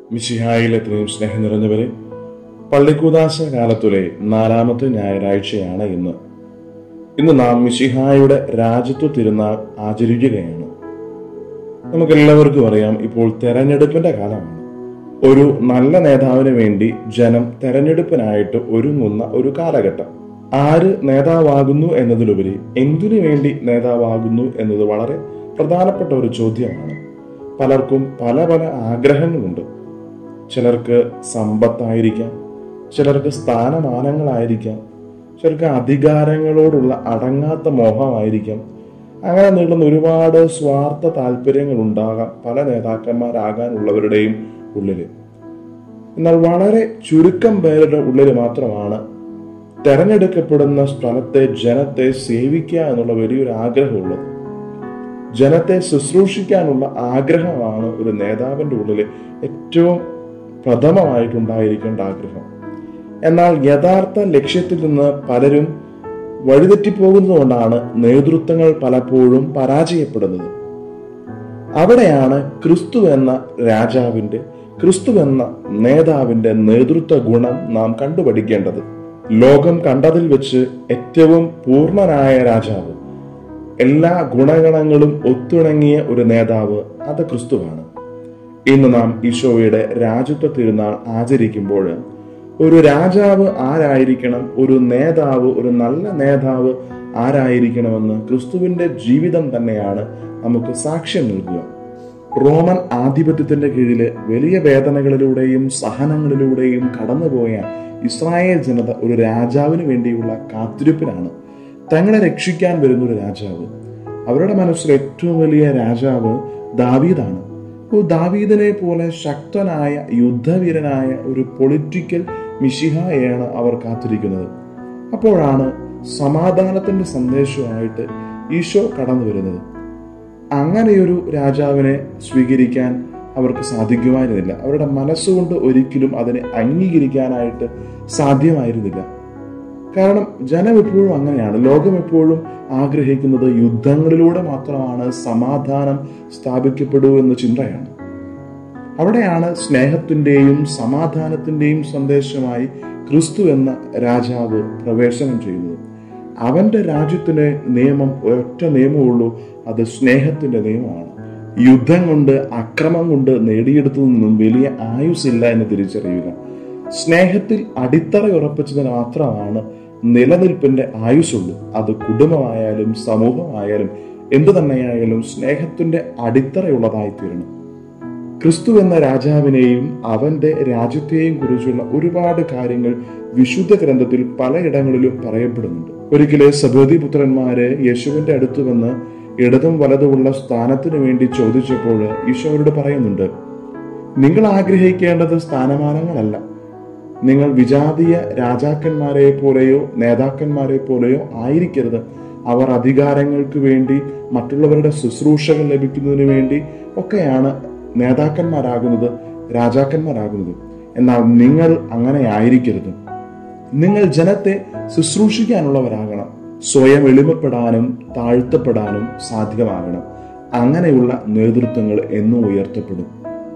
മിശിഹായിൽ എത്രയും സ്നേഹം നിറഞ്ഞവരെ പള്ളിക്കൂദാശ കാലത്തിലെ നാലാമത്തെ ഞായറാഴ്ചയാണ് ഇന്ന് ഇന്ന് നാം മിശിഹായുടെ രാജ്യത്വ തിരുനാൾ ആചരിക്കുകയാണ് നമുക്കെല്ലാവർക്കും അറിയാം ഇപ്പോൾ തെരഞ്ഞെടുപ്പിന്റെ കാലമാണ് ഒരു നല്ല നേതാവിന് വേണ്ടി ജനം തെരഞ്ഞെടുപ്പിനായിട്ട് ഒരുങ്ങുന്ന ഒരു കാലഘട്ടം ആര് നേതാവാകുന്നു എന്നതിലുപരി എന്തിനു വേണ്ടി നേതാവാകുന്നു എന്നത് വളരെ പ്രധാനപ്പെട്ട ഒരു ചോദ്യമാണ് പലർക്കും പല പല ആഗ്രഹങ്ങളുണ്ട് ചിലർക്ക് സമ്പത്തായിരിക്കാം ചിലർക്ക് സ്ഥാനമാനങ്ങളായിരിക്കാം ചിലർക്ക് അധികാരങ്ങളോടുള്ള അടങ്ങാത്ത മോഹമായിരിക്കാം അങ്ങനെ നീളുന്ന ഒരുപാട് സ്വാർത്ഥ താല്പര്യങ്ങൾ ഉണ്ടാകാം പല നേതാക്കന്മാരാകാനുള്ളവരുടെയും ഉള്ളില് എന്നാൽ വളരെ ചുരുക്കം പേരുടെ ഉള്ളിൽ മാത്രമാണ് തെരഞ്ഞെടുക്കപ്പെടുന്ന സ്ഥലത്തെ ജനത്തെ സേവിക്കുക എന്നുള്ള വലിയൊരു ആഗ്രഹമുള്ളത് ജനത്തെ ശുശ്രൂഷിക്കാനുള്ള ആഗ്രഹമാണ് ഒരു നേതാവിന്റെ ഉള്ളിൽ ഏറ്റവും പ്രഥമമായിട്ടുണ്ടായിരിക്കേണ്ട ആഗ്രഹം എന്നാൽ യഥാർത്ഥ ലക്ഷ്യത്തിൽ നിന്ന് പലരും വഴിതെറ്റിപ്പോകുന്നതുകൊണ്ടാണ് നേതൃത്വങ്ങൾ പലപ്പോഴും പരാജയപ്പെടുന്നത് അവിടെയാണ് ക്രിസ്തു എന്ന രാജാവിന്റെ ക്രിസ്തു എന്ന നേതാവിന്റെ നേതൃത്വ ഗുണം നാം കണ്ടുപഠിക്കേണ്ടത് ലോകം കണ്ടതിൽ വെച്ച് ഏറ്റവും പൂർണ്ണനായ രാജാവ് എല്ലാ ഗുണഗണങ്ങളും ഒത്തിണങ്ങിയ ഒരു നേതാവ് അത് ക്രിസ്തുവാണ് ഇന്ന് നാം ഈശോയുടെ രാജ്യത്വ തിരുനാൾ ആചരിക്കുമ്പോൾ ഒരു രാജാവ് ആരായിരിക്കണം ഒരു നേതാവ് ഒരു നല്ല നേതാവ് ആരായിരിക്കണമെന്ന് ക്രിസ്തുവിന്റെ ജീവിതം തന്നെയാണ് നമുക്ക് സാക്ഷ്യം നൽകുക റോമൻ ആധിപത്യത്തിന്റെ കീഴില് വലിയ വേദനകളിലൂടെയും സഹനങ്ങളിലൂടെയും കടന്നുപോയ ഇസ്രായേൽ ജനത ഒരു രാജാവിന് വേണ്ടിയുള്ള കാത്തിരിപ്പിലാണ് തങ്ങളെ രക്ഷിക്കാൻ വരുന്ന ഒരു രാജാവ് അവരുടെ മനസ്സിൽ ഏറ്റവും വലിയ രാജാവ് ദാവീദാണ് ഓ ദാവീദിനെ പോലെ ശക്തനായ യുദ്ധവീരനായ ഒരു പൊളിറ്റിക്കൽ മിഷിഹായാണ് അവർ കാത്തിരിക്കുന്നത് അപ്പോഴാണ് സമാധാനത്തിന്റെ സന്ദേശമായിട്ട് ഈശോ കടന്നു വരുന്നത് അങ്ങനെയൊരു രാജാവിനെ സ്വീകരിക്കാൻ അവർക്ക് സാധിക്കുമായിരുന്നില്ല അവരുടെ മനസ്സുകൊണ്ട് ഒരിക്കലും അതിനെ അംഗീകരിക്കാനായിട്ട് സാധ്യമായിരുന്നില്ല കാരണം ജനം എപ്പോഴും അങ്ങനെയാണ് ലോകം എപ്പോഴും ആഗ്രഹിക്കുന്നത് യുദ്ധങ്ങളിലൂടെ മാത്രമാണ് സമാധാനം സ്ഥാപിക്കപ്പെടൂ എന്ന ചിന്തയാണ് അവിടെയാണ് സ്നേഹത്തിന്റെയും സമാധാനത്തിന്റെയും സന്ദേശമായി ക്രിസ്തു എന്ന രാജാവ് പ്രവേശനം ചെയ്യുന്നത് അവന്റെ രാജ്യത്തിന് നിയമം ഒരൊറ്റ നിയമമുള്ളൂ അത് സ്നേഹത്തിന്റെ നിയമമാണ് യുദ്ധം കൊണ്ട് അക്രമം കൊണ്ട് നേടിയെടുത്തതൊന്നും വലിയ ആയുസില്ല എന്ന് തിരിച്ചറിയുക സ്നേഹത്തിൽ അടിത്തറ ഉറപ്പിച്ചതിന് മാത്രമാണ് നിലനിൽപ്പിന്റെ ആയുസുള്ളൂ അത് കുടുംബമായാലും സമൂഹമായാലും എന്തു തന്നെയായാലും സ്നേഹത്തിന്റെ അടിത്തറയുള്ളതായി തീരണം ക്രിസ്തു എന്ന രാജാവിനെയും അവന്റെ രാജ്യത്തെയും കുറിച്ചുള്ള ഒരുപാട് കാര്യങ്ങൾ വിശുദ്ധ ഗ്രന്ഥത്തിൽ പലയിടങ്ങളിലും പറയപ്പെടുന്നുണ്ട് ഒരിക്കലെ സബോധി പുത്രന്മാര് യേശുവിന്റെ അടുത്ത് വന്ന് ഇടതും വലതുമുള്ള സ്ഥാനത്തിനു വേണ്ടി ചോദിച്ചപ്പോൾ ഈശോയോട് പറയുന്നുണ്ട് നിങ്ങൾ ആഗ്രഹിക്കേണ്ടത് സ്ഥാനമാനങ്ങളല്ല നിങ്ങൾ വിജാതീയ രാജാക്കന്മാരെ പോലെയോ നേതാക്കന്മാരെ പോലെയോ ആയിരിക്കരുത് അവർ അധികാരങ്ങൾക്ക് വേണ്ടി മറ്റുള്ളവരുടെ ശുശ്രൂഷകൾ ലഭിക്കുന്നതിന് വേണ്ടി ഒക്കെയാണ് നേതാക്കന്മാരാകുന്നത് രാജാക്കന്മാരാകുന്നത് എന്നാൽ നിങ്ങൾ അങ്ങനെ ആയിരിക്കരുത് നിങ്ങൾ ജനത്തെ ശുശ്രൂഷിക്കാനുള്ളവരാകണം സ്വയം എളിമപ്പെടാനും താഴ്ത്തപ്പെടാനും സാധ്യമാകണം അങ്ങനെയുള്ള നേതൃത്വങ്ങൾ എന്നും ഉയർത്തപ്പെടും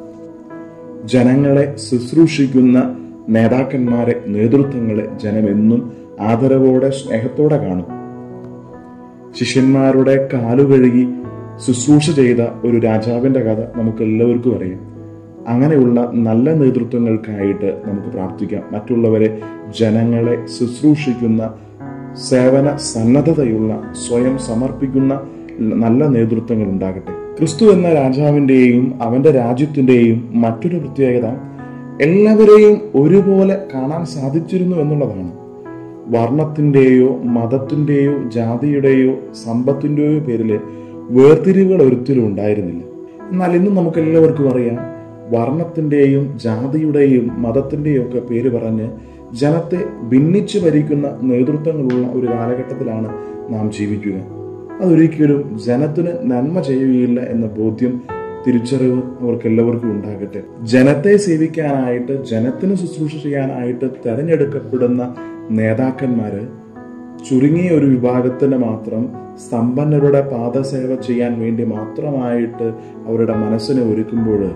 ജനങ്ങളെ ശുശ്രൂഷിക്കുന്ന നേതാക്കന്മാരെ നേതൃത്വങ്ങളെ ജനം എന്നും ആദരവോടെ സ്നേഹത്തോടെ കാണും ശിഷ്യന്മാരുടെ കാലുകഴുകി ശുശ്രൂഷ ചെയ്ത ഒരു രാജാവിന്റെ കഥ നമുക്ക് എല്ലാവർക്കും അറിയാം അങ്ങനെയുള്ള നല്ല നേതൃത്വങ്ങൾക്കായിട്ട് നമുക്ക് പ്രാർത്ഥിക്കാം മറ്റുള്ളവരെ ജനങ്ങളെ ശുശ്രൂഷിക്കുന്ന സേവന സന്നദ്ധതയുള്ള സ്വയം സമർപ്പിക്കുന്ന നല്ല നേതൃത്വങ്ങൾ ഉണ്ടാകട്ടെ ക്രിസ്തു എന്ന രാജാവിന്റെയും അവന്റെ രാജ്യത്തിന്റെയും മറ്റൊരു പ്രത്യേകത എല്ലാവരെയും ഒരുപോലെ കാണാൻ സാധിച്ചിരുന്നു എന്നുള്ളതാണ് വർണ്ണത്തിന്റെയോ മതത്തിന്റെയോ ജാതിയുടെയോ സമ്പത്തിന്റെയോ പേരിൽ വേർതിരിവുകൾ ഒരിക്കലും ഉണ്ടായിരുന്നില്ല എന്നാൽ ഇന്ന് നമുക്ക് എല്ലാവർക്കും അറിയാം വർണ്ണത്തിന്റെയും ജാതിയുടെയും മതത്തിന്റെയും ഒക്കെ പേര് പറഞ്ഞ് ജനത്തെ ഭിന്നിച്ചു ഭരിക്കുന്ന നേതൃത്വങ്ങളുള്ള ഒരു കാലഘട്ടത്തിലാണ് നാം ജീവിക്കുക അതൊരിക്കലും ജനത്തിന് നന്മ ചെയ്യുകയില്ല എന്ന ബോധ്യം തിരിച്ചറിവ് അവർക്ക് എല്ലാവർക്കും ഉണ്ടാകട്ടെ ജനത്തെ സേവിക്കാനായിട്ട് ജനത്തിന് ശുശ്രൂഷ ചെയ്യാനായിട്ട് തെരഞ്ഞെടുക്കപ്പെടുന്ന നേതാക്കന്മാര് ചുരുങ്ങിയ ഒരു വിഭാഗത്തിന് മാത്രം സമ്പന്നരുടെ പാദസേവ ചെയ്യാൻ വേണ്ടി മാത്രമായിട്ട് അവരുടെ മനസ്സിനെ ഒരുക്കുമ്പോൾ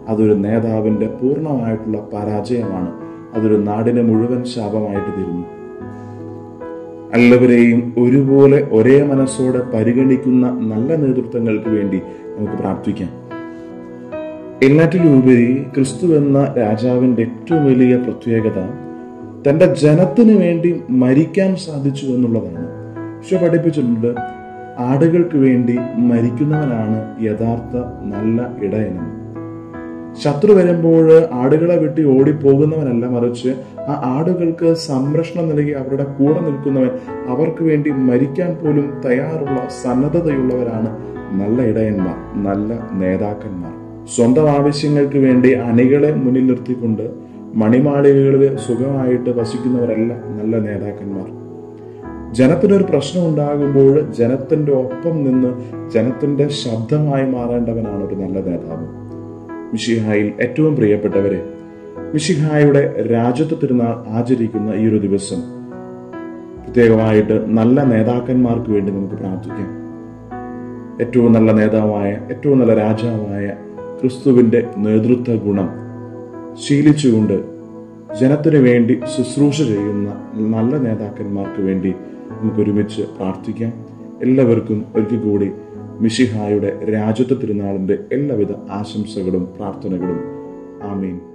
അതൊരു നേതാവിന്റെ പൂർണ്ണമായിട്ടുള്ള പരാജയമാണ് അതൊരു നാടിനെ മുഴുവൻ ശാപമായിട്ട് തീരുന്നു എല്ലാവരെയും ഒരുപോലെ ഒരേ മനസ്സോടെ പരിഗണിക്കുന്ന നല്ല നേതൃത്വങ്ങൾക്ക് വേണ്ടി നമുക്ക് പ്രാർത്ഥിക്കാം എല്ലാറ്റിലുപരി ക്രിസ്തു എന്ന രാജാവിന്റെ ഏറ്റവും വലിയ പ്രത്യേകത തന്റെ ജനത്തിന് വേണ്ടി മരിക്കാൻ സാധിച്ചു എന്നുള്ളതാണ് പക്ഷെ പഠിപ്പിച്ചിട്ടുണ്ട് ആടുകൾക്ക് വേണ്ടി മരിക്കുന്നവനാണ് യഥാർത്ഥ നല്ല ഇടയനം ശത്രു വരുമ്പോൾ ആടുകളെ വെട്ടി ഓടിപ്പോകുന്നവനല്ല മറിച്ച് ആ ആടുകൾക്ക് സംരക്ഷണം നൽകി അവരുടെ കൂടെ നിൽക്കുന്നവൻ അവർക്ക് വേണ്ടി മരിക്കാൻ പോലും തയ്യാറുള്ള സന്നദ്ധതയുള്ളവരാണ് നല്ല ഇടയന്മാർ നല്ല നേതാക്കന്മാർ സ്വന്തം ആവശ്യങ്ങൾക്ക് വേണ്ടി അണികളെ മുന്നിൽ നിർത്തിക്കൊണ്ട് മണിമാളികകളിൽ സുഖമായിട്ട് വസിക്കുന്നവരല്ല നല്ല നേതാക്കന്മാർ ജനത്തിനൊരു പ്രശ്നം ഉണ്ടാകുമ്പോൾ ജനത്തിന്റെ ഒപ്പം നിന്ന് ജനത്തിന്റെ ശബ്ദമായി മാറേണ്ടവനാണ് ഒരു നല്ല നേതാവ് മിഷിഹായിൽ ഏറ്റവും പ്രിയപ്പെട്ടവരെ മിഷിഹായുടെ രാജ്യത്വ തിരുനാൾ ആചരിക്കുന്ന ഈ ഒരു ദിവസം പ്രത്യേകമായിട്ട് നല്ല നേതാക്കന്മാർക്ക് വേണ്ടി നമുക്ക് പ്രാർത്ഥിക്കാം ഏറ്റവും നല്ല നേതാവായ ഏറ്റവും നല്ല രാജാവായ ക്രിസ്തുവിന്റെ നേതൃത്വ ഗുണം ശീലിച്ചുകൊണ്ട് ജനത്തിനു വേണ്ടി ശുശ്രൂഷ ചെയ്യുന്ന നല്ല നേതാക്കന്മാർക്ക് വേണ്ടി നമുക്ക് ഒരുമിച്ച് പ്രാർത്ഥിക്കാം എല്ലാവർക്കും ഒരിക്കൽ കൂടി മിഷിഹായുടെ രാജ്യത്വ തിരുനാളിന്റെ എല്ലാവിധ ആശംസകളും പ്രാർത്ഥനകളും ആമീൻ